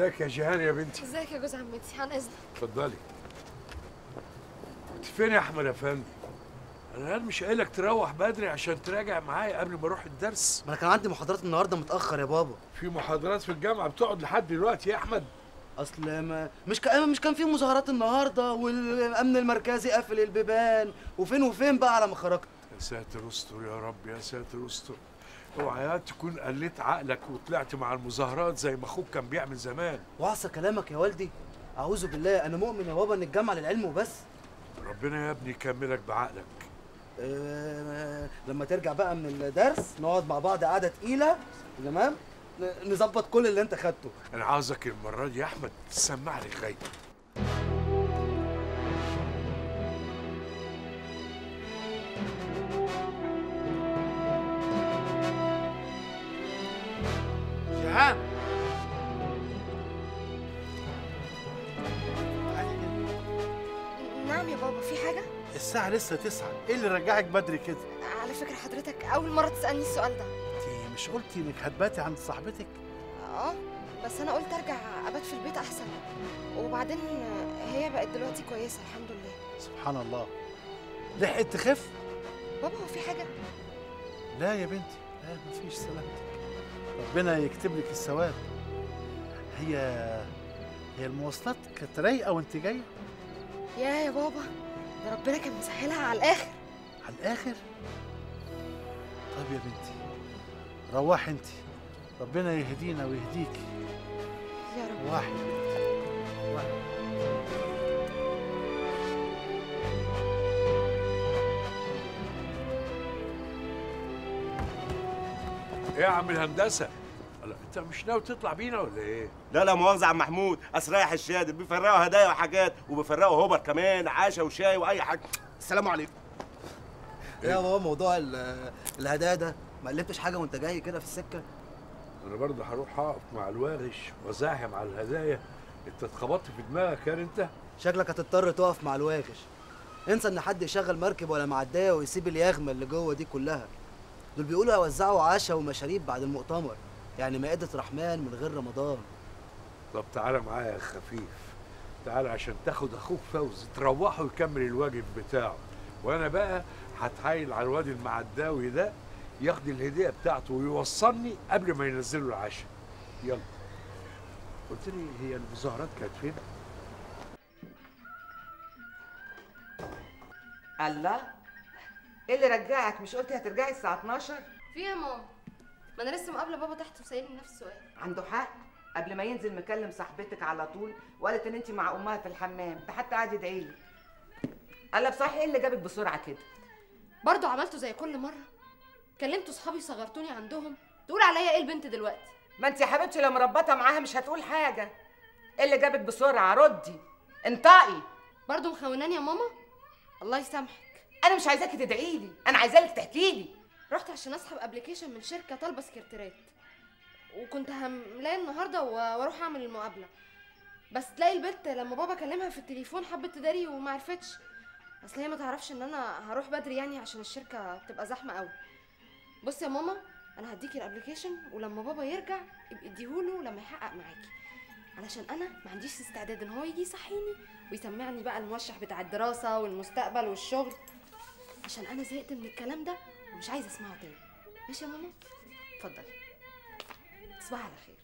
ازيك يا جيهان يا بنتي ازيك يا جوز عمتي عن اذنك اتفضلي انت فين يا احمد افندي انا قال مش قايلك تروح بدري عشان تراجع معايا قبل ما اروح الدرس ما انا كان عندي محاضرات النهارده متاخر يا بابا في محاضرات في الجامعه بتقعد لحد دلوقتي يا احمد اصل ما مش كان مش كان في مظاهرات النهارده والامن المركزي قافل البيبان وفين وفين بقى على ما خرجت يا ساتر استر يا رب يا ساتر استر اوعى تكون قلت عقلك وطلعت مع المظاهرات زي ما اخوك كان بيعمل زمان وعسى كلامك يا والدي اعوذ بالله انا مؤمن يا بابا ان الجامعه للعلم وبس ربنا يا ابني يكملك بعقلك أه لما ترجع بقى من الدرس نقعد مع بعض قعده تقيله تمام ن- نظبط كل اللي انت خدته انا عاوزك المره دي يا احمد تسمع لي غايب جيهان تعالي كده. نعم يا بابا في حاجه الساعة لسه تسعة، إيه اللي رجعك بدري كده؟ على فكره حضرتك اول مره تسالني السؤال ده أنت مش قلتي إنك هتباتي عند صاحبتك؟ اه بس انا قلت ارجع ابات في البيت احسن وبعدين هي بقت دلوقتي كويسه الحمد لله سبحان الله. لحقت تخف؟ بابا هو في حاجه لا يا بنتي، لا مفيش سلامتك. ربنا يكتب لك الثواب. هي هي المواصلات كانت رايقة وأنت جاية؟ يا يا بابا ده ربنا كان مسهلها على الاخر على الآخر؟ طب يا بنتي روحي أنت. ربنا يهدينا ويهديكي. يا رب واحد واحد ايه يا عم الهندسه لا انت مش ناوي تطلع بينا ولا ايه لا لا مؤاخذة يا عم محمود أصل رايح الشهادة بيفرقوا هدايا وحاجات وبيفرقوا هوبر كمان عشاء وشاي وأي حاجة السلام عليكم ايه يا بابا موضوع ال- الهدايا ده ما قلبتش حاجه وانت جاي كده في السكه انا برضه هروح اقف مع الواغش وازاحم على الهدايا انت اتخبطت في دماغك يا انت شكلك هتضطر تقف مع الواغش انسى ان حد يشغل مركب ولا معديه ويسيب اليغمه اللي جوه دي كلها دول بيقولوا هيوزعوا عشاء ومشاريب بعد المؤتمر يعني مائده رحمن من غير رمضان طب تعالى معايا يا خفيف تعالى عشان تاخد اخوك فوزي تروحه يكمل الواجب بتاعه وانا بقى هتحايل على الواد المعداوي ده ياخد الهديه بتاعته ويوصلني قبل ما ينزلوا العشاء يلا قلت لي هي المظاهرات كانت فين الله ايه اللي رجعك مش قلتي هترجعي الساعه 12 في إيه يا ماما ما انا لسه مقابله بابا تحت وسائلني نفس السؤال عنده حق قبل ما ينزل مكلم صاحبتك على طول وقالت ان انت مع امها في الحمام ده حتى قاعد يدعي لي قال لك صحيح ايه اللي جابك بسرعه كده برضه عملته زي كل مره كلمت صحابي صغرتوني عندهم تقول عليا ايه البنت دلوقتي ما انت يا حبيبتي لو مربطه معاها مش هتقول حاجه ايه اللي جابك بسرعه ردي انطقي برضه مخوناني يا ماما الله يسامحك انا مش عايزاكي تدعي لي انا عايزاك تحكي لي رحت عشان اسحب ابلكيشن من شركه طالبه سكرتيرات وكنت هملاه النهارده و- واروح اعمل المقابله بس تلاقي البنت لما بابا كلمها في التليفون حبت تداري وما عرفتش اصل هي ما تعرفش ان انا هروح بدري يعني عشان الشركه بتبقى زحمه قوي بص يا ماما انا هديكي الابلكيشن ولما بابا يرجع يبقى اديهوله لما يحقق معاكي علشان انا ما عنديش استعداد ان هو يجي يصحيني ويسمعني بقى الموشح بتاع الدراسه والمستقبل والشغل عشان انا زهقت من الكلام ده ومش عايزه اسمعه تاني ماشي يا ماما اتفضلي تصبحي على خير